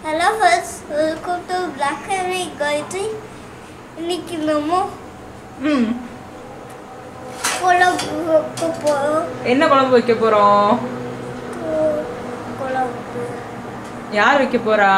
Hello first welcome to black and white Gayathri இன்னைக்கு நம்ம ம் குழம்பு வைக்க போகிறோம் என்ன குழம்பு வைக்க போறோம் குழம்பு யார் வைக்க போறா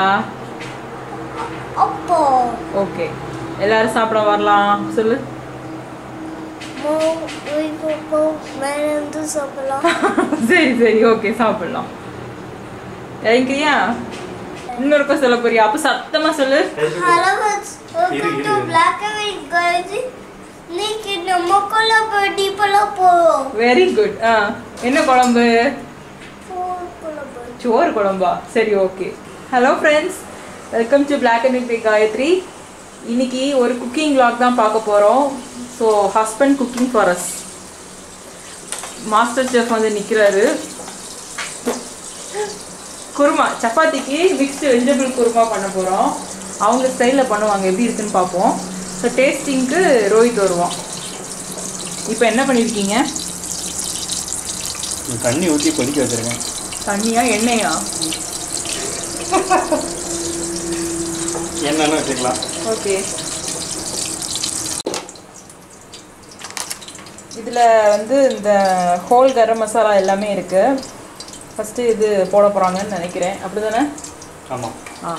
அப்போ ஓகே எல்லாரும் சாப்பிட வரலாம் சொல்லு மோ இப்போ மேலே இருந்து சாப்பிடலாம் சரி சரி ஓகே சாப்பிடலாம் இறங்கிறியா இன்னொருக்கா சொல்ல போறியா அப்ப சத்தமா சொல்லு hello first welcome to black and white Gayathri இன்னைக்கு நம்ம குழம்பு டீப்பெல்லாம் போகிறோம் வெரி குட் ஆ என்ன குழம்பு குழம்பு சோறு குழம்பா சரி okay hello friends welcome to black and white Gayathri இன்னைக்கு ஒரு குக்கிங் vlog தான் பார்க்க போகிறோம் so husband cooking for us master chef வந்து நிற்கிறாரு குருமா சப்பாத்திக்கு மிக்ஸ்டு வெஜிடபிள் குருமா பண்ண போகிறோம் அவங்க ஸ்டைலில் பண்ணுவாங்க எப்படி இருக்குன்னு பார்ப்போம் ஸோ டேஸ்டிங்க்கு ரோஹித் வருவான் இப்போ என்ன பண்ணியிருக்கீங்க தண்ணி ஊற்றி கொதிக்க வச்சிருக்கேன் தண்ணியா எண்ணெயா என்னன்னு வச்சுக்கலாம் ஓகே இதில் வந்து இந்த ஹோல் கரம் மசாலா எல்லாமே இருக்கு ஃபஸ்ட்டு இது போட போகிறாங்கன்னு நினைக்கிறேன் அப்படி தானே ஆமாம் ஆ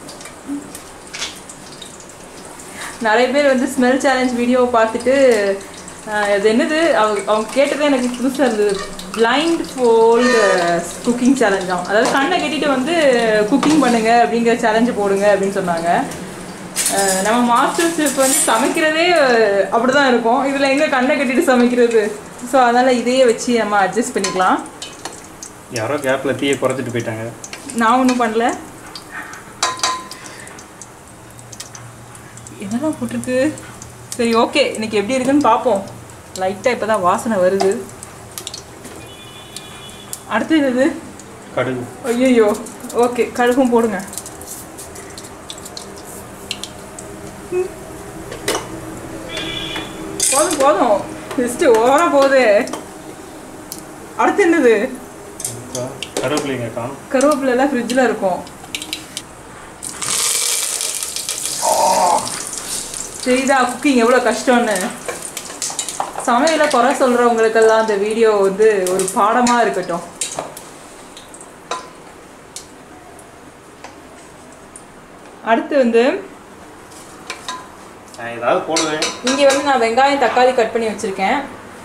நிறைய பேர் வந்து ஸ்மெல் சேலஞ்ச் வீடியோவை பார்த்துட்டு ஆஹ், அது என்னது அவங்க அவங்க கேட்டதே எனக்கு புதுசாக இருந்தது பிளைண்ட் ஃபோல்டு குக்கிங் சேலஞ்சாம் அதாவது கண்ணை கட்டிட்டு வந்து குக்கிங் பண்ணுங்க அப்படிங்கிற சேலஞ்சு போடுங்க அப்படின்னு சொன்னாங்க ஆஹ், நம்ம மாஸ்டர் ஷெஃப் வந்து சமைக்கிறதே அப்படி தான் இருக்கும் இதில் எங்கே கண்ணை கட்டிட்டு சமைக்கிறது ஸோ அதனால் இதையே வச்சு நம்ம அட்ஜஸ்ட் பண்ணிக்கலாம் யாரோ கேப்பில் தீயை குறைச்சிட்டு போயிட்டாங்க நான் ஒன்றும் பண்ணல என்னதான் போட்டிருக்கு சரி ஓகே இன்னைக்கு எப்படி இருக்குன்னு பார்ப்போம் லைட்டாக இப்போ தான் வாசனை வருது அடுத்து என்னது கடுகு ஐயோ ஓகே கழுகும் போடுங்க ம். போதும் போதும் ஜஸ்ட்டு ஓரம் போகுது அடுத்து என்னது அப்புறம் கருவேப்பிலைங்க காணும் கருவேப்பிலை எல்லாம் ஃப்ரிட்ஜில் இருக்கும் தெரியுதா குக்கிங் எவ்வளோ கஷ்டம்னு சமையலை குறை சொல்கிறவங்களுக்கெல்லாம் இந்த வீடியோ வந்து ஒரு பாடமாக இருக்கட்டும் அடுத்து வந்து நான் ஏதாவது போடுவேன் இங்கே வந்து நான் வெங்காயம் தக்காளி கட் பண்ணி வச்சுருக்கேன்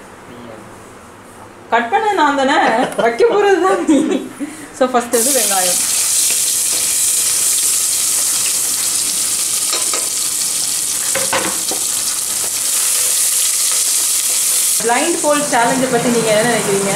கட் பண்ண நான் தானே வைக்க போகிறது தான் நீ ஸோ ஃபஸ்ட்டு வந்து வெங்காயம் பிளைண்ட் ஃபோல்ட் சேலஞ்சை பற்றி நீங்கள் என்ன நினைக்கிறீங்க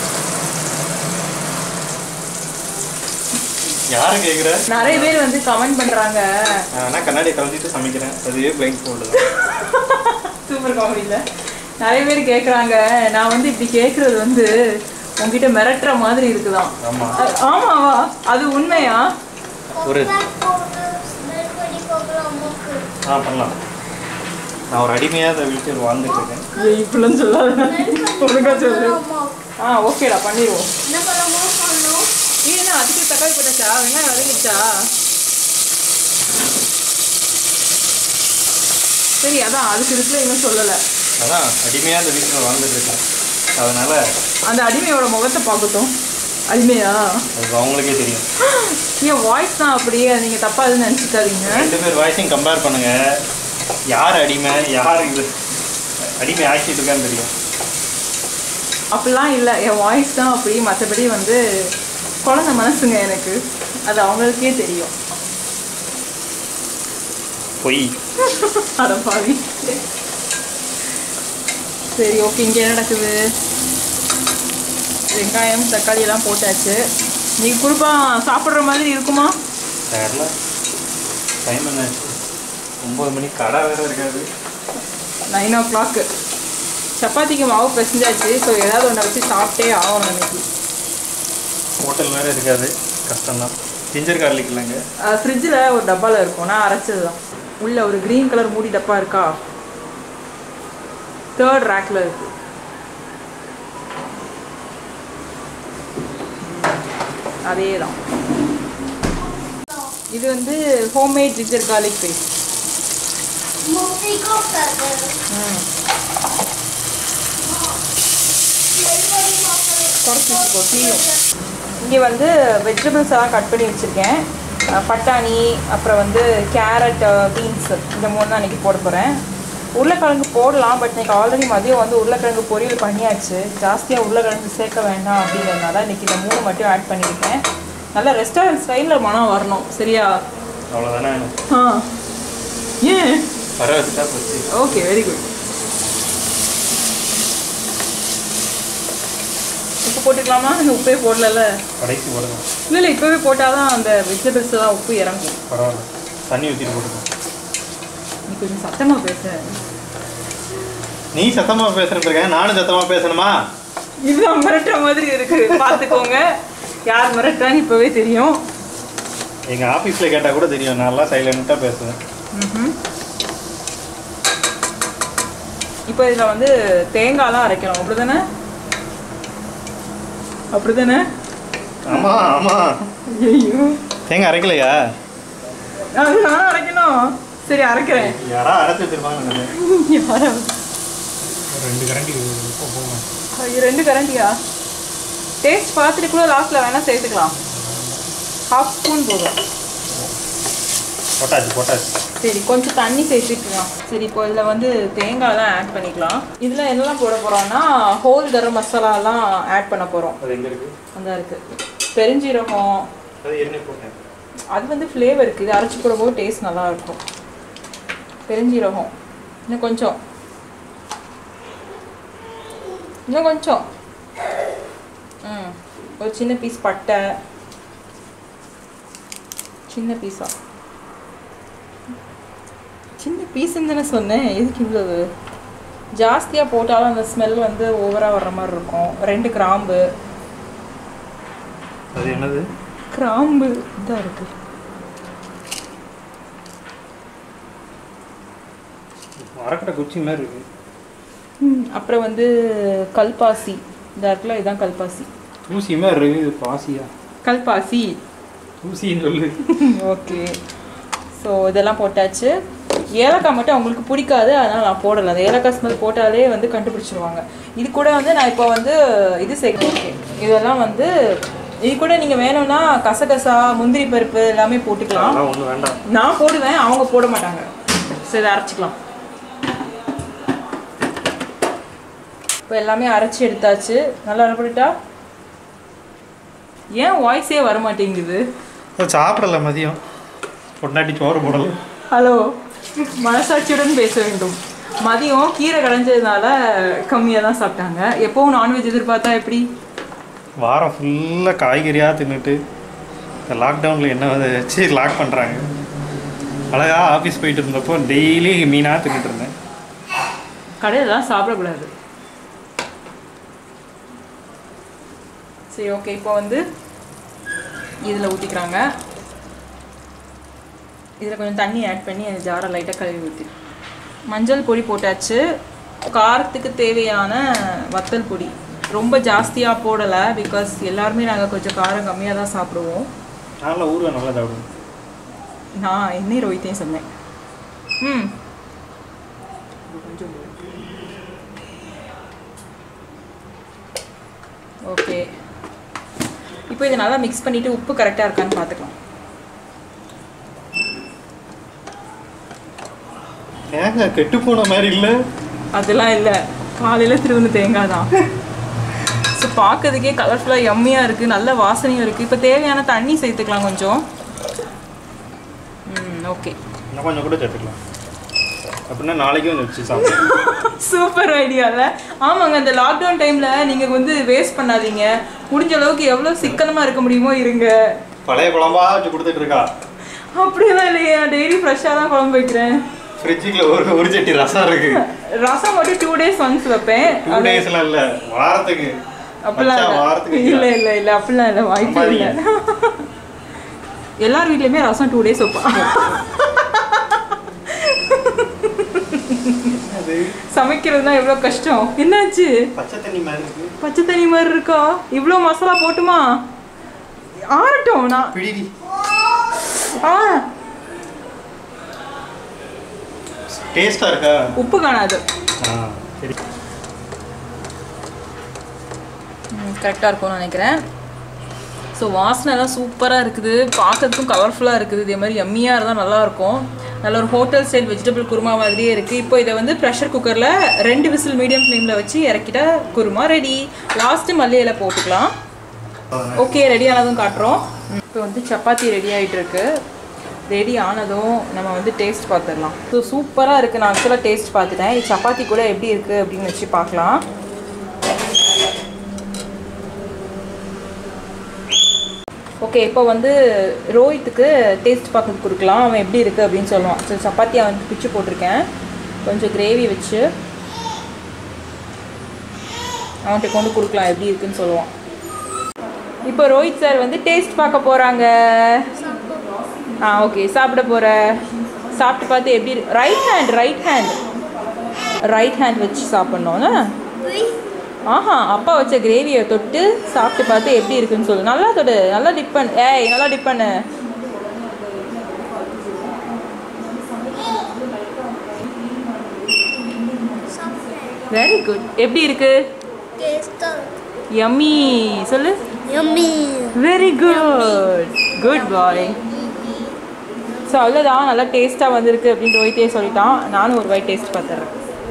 யாரை கேட்குற நிறைய பேர் வந்து கமெண்ட் பண்ணுறாங்க நான் கண்ணாடியை கலந்துட்டு சமைக்கிறேன் அதுவே பிளைண்ட் ஃபோல்டு தான் சூப்பர் காமெடியில் நிறைய பேர் கேட்குறாங்க நான் வந்து இப்படி கேட்குறது வந்து உங்ககிட்ட மிரட்டுற மாதிரி இருக்குதாம் ஆமாம் அ- ஆமாவா அது உண்மையா ஒரு ஸ்மெல் பண்ணி பார்க்கலாம் மூக்கு ஆ பண்ணலாம் நான் ஒரு அடிமையாக இந்த வீட்டில் வாழ்ந்துட்டு இருக்கேன் ஏய், இப்படிலாம் சொல்லாத ஒழுங்கா சொல்லு ஆமா. ஆ ஓகேடா பண்ணிடுவோம் என்ன பண்ணமோ பண்ணணும் நீ என்ன அதுக்கு தக்காளி போட்டாச்சா வெங்காயம் வதங்கிடுச்சா சரி அதான் அதுக்கு இருக்குல்ல இன்னும் சொல்லலை அதான் அடிமையாக இந்த வீட்டில் வாழ்ந்துட்டு இருக்கேன் அதனால அந்த அடிமையோட முகத்தை பார்க்கட்டும் அடிமையா அது அவங்களுக்கே தெரியும் என் வாய்ஸ் தான் அப்படியே நீங்கள் தப்பாக எதுவும் நினச்சிக்காதீங்க ரெண்டு பேர் வாய்ஸையும் கம்பேர் பண்ணுங்க யார் அடிமை யார் இது அடிமை ஆக்கிட்டு இருக்கான்னு தெரியும் அப்படிலாம் இல்லை என் வாய்ஸ் தான் அப்படி மற்றபடி வந்து குழந்த மனசுங்க எனக்கு அது அவங்களுக்கே தெரியும் பொய் அட பாவி சரி ஓகே இங்கே என்ன நடக்குது வெங்காயம் தக்காளி எல்லாம் போட்டாச்சு நீங்கள் குறுப்பா சாப்பிட்ற மாதிரி இருக்குமா தெரில டைம் என்ன ஒம்பது மணிக்கு கடை வேறு இருக்காது நைன் ஓ கிளாக்கு சப்பாத்திக்கு மாவு பிசைஞ்சாச்சு ஸோ ஏதாவது ஒன்றை வச்சு சாப்பிட்டே ஆகணும் இன்னைக்கு ஹோட்டல் வேறு இருக்காது கஷ்டம்தான் ஜிஞ்சர் கார்லிக் இல்லைங்க ஃப்ரிட்ஜில் ஒரு டப்பாவில் இருக்கும் நான் அரைச்சது தான் உள்ள ஒரு க்ரீன் கலர் மூடி டப்பா இருக்கா தேர்ட் ரேக்கில் இருக்கு அதே தான் இது வந்து homemade ginger garlic paste Mexico pepper. ம் Very, very குறைச்சி வச்சுக்கோ தீயும் இங்கே வந்து வெஜிடபிள்ஸ் எல்லாம் கட் பண்ணி வச்சுருக்கேன் அஹ் பட்டாணி அப்புறம் வந்து கேரட் பீன்ஸ் இந்த மூணு தான் அன்றைக்கி போட போகிறேன் உருளைக்கிழங்கு போடலாம் பட் இன்னைக்கு ஆல்ரெடி மதியம் வந்து உருளைக்கிழங்கு பொரியல் பண்ணியாச்சு ஜாஸ்தியாக உருளைக்கிழங்கு சேர்க்க வேண்டாம் அப்படிங்கிறதுனால இன்றைக்கி இந்த மூணு மட்டும் ஆட் பண்ணியிருக்கேன் நல்லா ரெஸ்டாரண்ட் ஸ்டைலில் மனம் வரணும் சரியா அவ்வளோதானே ஆ ஏன் வர வச்சுட்டா போச்சு ஓகே வெரி குட் உப்பு போட்டுக்கலாமா இந்த உப்பே போடல கடைசி போடுங்க இல்லை இல்லை இப்போவே போட்டால் தான் அந்த வெஜிடபிள்ஸ் எல்லாம் உப்பு இறங்கும் பரவாயில்ல தண்ணி ஊற்றிட்டு போட்டுக்கோ நீ கொஞ்சம் சத்தமாக பேச நீ சத்தமாக பேசுறேன் இருக்கேன் நானும் சத்தமாக பேசணுமா இதுதான் மிரட்டுற மாதிரி இருக்கு பார்த்துக்கோங்க யார் மிரட்டுறான்னு இப்போவே தெரியும் எங்கள் ஆஃபீஸில் கேட்டால் கூட தெரியும் நான்லாம் சைலண்ட்டாக பேசுவேன் ம்ஹும். இப்போ இதில் வந்து தேங்காய்லாம் அரைக்கணும் அப்படிதானே அப்படிதானே ஆமாம் ஆமாம் ஐயோ தேங்காய் அரைக்கலையா அது நானும் அரைக்கணும் சரி அரைக்கிறேன் யாரா அரைச்சி வச்சிருப்பாங்க யாராவது ரெண்டு கரண்டி போகணும் ஐயோ, ரெண்டு கரண்டியா டேஸ்ட் பார்த்துட்டு கூட லாஸ்ட்டில் வேணால் சேர்த்துக்கலாம் ஹாஃப் ஸ்பூன் போதும் போட்டாச்சு போட்டாச்சு சரி கொஞ்சம் தண்ணி சேர்த்துக்கலாம் சரி இப்போ இதில் வந்து தேங்காய்லாம் ஆட் பண்ணிக்கலாம் இதில் என்னெல்லாம் போட போகிறோம்னா ஹோல் கரம் மசாலாலாம் ஆட் பண்ண போகிறோம் அது எங்கே இருக்குது அந்த இருக்குது பெருஞ்சீரகம் அது என்ன போட்டேன் அது வந்து ஃப்ளேவருக்கு இது அரைச்சி போடும்போது டேஸ்ட் நல்லா இருக்கும் பெருஞ்சீரகம் இன்னும் கொஞ்சம் இன்னும் கொஞ்சம் ம் ஒரு சின்ன பீஸ் பட்டை சின்ன பீஸா சின்ன பீஸுன்னு தானே சொன்னேன் எதுக்கு இவ்வளவு ஜாஸ்தியாக போட்டாலும் அந்த ஸ்மெல் வந்து ஓவராக வர்ற மாதிரி இருக்கும் ரெண்டு கிராம்பு அது என்னது கிராம்பு இதாக இருக்குது மரக்கட்டை குச்சி மாதிரி இருக்கு ம், அப்புறம் வந்து கல்பாசி இந்த இருக்குல்ல இதுதான் கல்பாசி தூசி மாதிரி இருக்கு இது பாசியா கல்பாசி தூசின்னு சொல்லு ஓகே ஸோ இதெல்லாம் போட்டாச்சு ஏலக்காய் மட்டும் அவங்களுக்கு பிடிக்காது அதனால் நான் போடலை அந்த ஏலக்காய் ஸ்மெல் போட்டாலே வந்து கண்டுபிடிச்சிருவாங்க இது கூட வந்து நான் இப்போ வந்து இது சேர்க்கணும் ஓகே இதெல்லாம் வந்து இது கூட நீங்கள் வேணும்னா கசகசா முந்திரி பருப்பு எல்லாமே போட்டுக்கலாம் அதெல்லாம் ஒன்றும் வேண்டாம் நான் போடுவேன் அவங்க போட மாட்டாங்க சரி இதை அரைச்சிக்கலாம் இப்போ எல்லாமே அரைச்சி எடுத்தாச்சு நல்லா அரைப்பட்டுட்டா ஏன் வாய்ஸே வர மாட்டேங்குது சாப்பிடல மதியம் பொண்டாட்டி சோறு போடல ஹலோ மனசாட்சியுடன் பேச வேண்டும் மதியம் கீரை கடைஞ்சதுனால கம்மியாக தான் சாப்பிட்டாங்க எப்போவும் நான்வெஜ் எதிர்பார்த்தா எப்படி வாரம் ஃபுல்லாக காய்கறியாக தின்னுட்டு இந்த லாக்டவுனில் என்ன வந்து வச்சு லாக் பண்ணுறாங்க அழகா ஆஃபீஸ் போயிட்டு இருந்தப்போ டெய்லி மீனாக தின்னுட்டு இருந்தேன் கடையில் தான் சாப்பிடக்கூடாது சரி ஓகே இப்போ வந்து இதில் ஊற்றிக்கிறாங்க இதில் கொஞ்சம் தண்ணி ஆட் பண்ணி அந்த ஜாரை லைட்டாக கழுவி ஊற்றி மஞ்சள் பொடி போட்டாச்சு காரத்துக்கு தேவையான வத்தல் பொடி ரொம்ப ஜாஸ்தியாக போடலை பிகாஸ் எல்லாருமே நாங்கள் கொஞ்சம் காரம் கம்மியாக தான் சாப்பிடுவோம் நல்லா ஊறுகாய் நல்லா சாப்பிடுவேன் நான் என்ன ரோஹித்தையும் சொன்னேன் ம் கொஞ்சம் ஓகே இப்போ இதை நல்லா மிக்ஸ் பண்ணிவிட்டு உப்பு கரெக்டாக இருக்கான்னு பார்த்துக்கலாம் தேங்காய் கெட்டு போன மாதிரி இல்லை அதெல்லாம் இல்லை காலையில் திருவண்ணு தேங்காய் தான் ஸோ பார்க்கறதுக்கே கலர்ஃபுல்லாக எம்மியாக இருக்குது நல்ல வாசனையும் இருக்குது இப்போ தேவையான தண்ணி சேர்த்துக்கலாம் கொஞ்சம் ம் ஓகே இன்னும் கொஞ்சம் கூட சேர்த்துக்கலாம் அப்படின்னா நாளைக்கும் கொஞ்சம் வச்சு சாப்பிடுவேன் சூப்பர் ஐடியால ஆமாங்க அந்த லாக்டவுன் டைம்ல நீங்க வந்து வேஸ்ட் பண்ணாதீங்க முடிஞ்ச அளவுக்கு எவ்வளவு சிக்கனமா இருக்க முடியுமோ இருங்க பழைய குழம்பா வச்சு கொடுத்துட்டு இருக்கா அப்படியெல்லாம் இல்லையே நான் டெய்லி ஃப்ரெஷ்ஷாக தான் குழம்பு வைக்கிறேன் ஃப்ரிட்ஜுக்குள்ள ஒரு ஒரு சட்டி ரசம் இருக்கு ரசம் மட்டும் டூ டேஸ் ஒன்ஸ் வைப்பேன் டூ டேஸ்லாம் இல்லை வாரத்துக்கு அப்படிலாம் வச்சா இல்ல. வாரத்துக்கு இல்ல இல்ல இல்ல அப்படிலாம் இல்ல வாய்ப்பு இல்ல எல்லார் வீட்லயுமே ரசம் டூ டேஸ் வைப்பான் அது சமைக்கிறது தான் எவ்வளோ கஷ்டம் என்னாச்சு பச்சை தண்ணி மாதிரி இருக்கு பச்சை தண்ணி மாதிரி இருக்கா இவ்வளோ மசாலா போட்டுமா ஆறட்டும் நான் பிடிடி ஆ டேஸ்டா இருக்கா உப்பு காணாது ஆ சரி கரெக்டாக இருக்கும்னு நினைக்கிறேன் ஸோ வாசனைலாம் சூப்பராக இருக்குது பார்க்கறதுக்கும் கலர்ஃபுல்லாக இருக்குது இதே மாதிரி எம்மியாக இருந்தால் நல்லாயிருக்கும் நல்ல ஒரு ஹோட்டல் ஸ்டைல் வெஜிடபிள் குருமா மாதிரியே இருக்குது இப்போ இதை வந்து ப்ரெஷர் குக்கரில் ரெண்டு விசில் மீடியம் ஃப்ளேமில் வச்சு இறக்கிட்டா குருமா ரெடி லாஸ்ட்டு மல்லி இலை போட்டுக்கலாம் ஓகே ரெடி ஆனதும் காட்டுறோம் இப்போ வந்து சப்பாத்தி ரெடி ஆகிட்டு இருக்கு ரெடி ஆனதும் நம்ம வந்து டேஸ்ட் பார்த்துடலாம் ஸோ சூப்பராக இருக்குது நான் ஆக்சுவலாக டேஸ்ட் பார்த்துட்டேன் இது சப்பாத்தி கூட எப்படி இருக்குது அப்படின்னு வச்சு பார்க்கலாம் ஓகே இப்போ வந்து ரோஹித்துக்கு டேஸ்ட் பார்க்க கொடுக்கலாம் அவன் எப்படி இருக்குது அப்படின்னு சொல்லுவான் ஸோ சப்பாத்தி அவன் பிச்சு போட்டிருக்கேன் கொஞ்சம் கிரேவி வச்சு அவன்கிட்ட கொண்டு கொடுக்கலாம் எப்படி இருக்குன்னு சொல்லுவான் இப்போ ரோஹித் சார் வந்து டேஸ்ட் பார்க்க போகிறாங்க ஆ ஓகே சாப்பிட போகிற சாப்பிட்டு பார்த்து எப்படி right hand right hand right hand வச்சு சாப்பிட்ணும்னா ஆஹா அப்பா வச்ச கிரேவியை தொட்டு சாப்பிட்டு பார்த்து எப்படி இருக்குன்னு சொல்லு நல்லா தொடு நல்லா டிப் பண்ணு ஏய் நல்லா டிப் பண்ணு வெரி குட் எப்படி இருக்கு யம்மி சொல்லு Yummy. Very good good boy so அவ்வளோதான் நல்லா டேஸ்ட்டாக வந்திருக்கு அப்படின்னு ரோஹித்தே சொல்லிட்டான் நானும் ஒரு வாய் டேஸ்ட் பார்த்துறேன்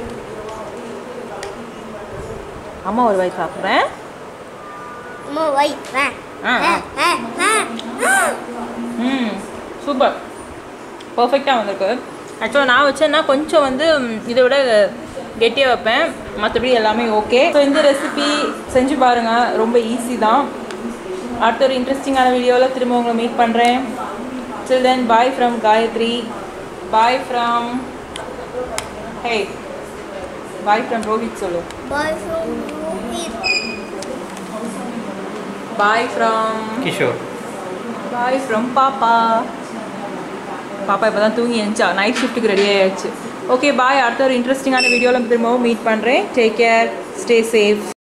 அம்மா ஒரு வாய் சாப்பிட்றேன் More white. Ah. Ah, Ah, ah, ah, ah. ம் சூப்பர் பர்ஃபெக்டாக வந்திருக்கு ஆக்சுவலாக நான் வச்சேன்னா கொஞ்சம் வந்து ம், இதை விட கெட்டியாக வைப்பேன் மற்றபடி எல்லாமே ஓகே ஸோ இந்த ரெசிபி செஞ்சு பாருங்கள் ரொம்ப ஈஸி தான் அடுத்த ஒரு இன்ட்ரெஸ்டிங்கான வீடியோவில் திரும்ப உங்களை மீட் பண்ணுறேன் till then bye from Gayathri bye from hey bye from Rohit சொல்லு Bye from Rohit. Bye from Kishore bye from பாப்பா பாப்பா இப்போ தான் தூங்கி எழுந்துச்சா நைட் ஷிஃப்ட்டுக்கு ரெடி ஆயாச்சு ஓகே பாய் அடுத்த ஒரு இன்ட்ரெஸ்டிங்கான வீடியோவில் திரும்பவும் மீட் பண்ணுறேன் டேக் கேர் ஸ்டே சேஃப்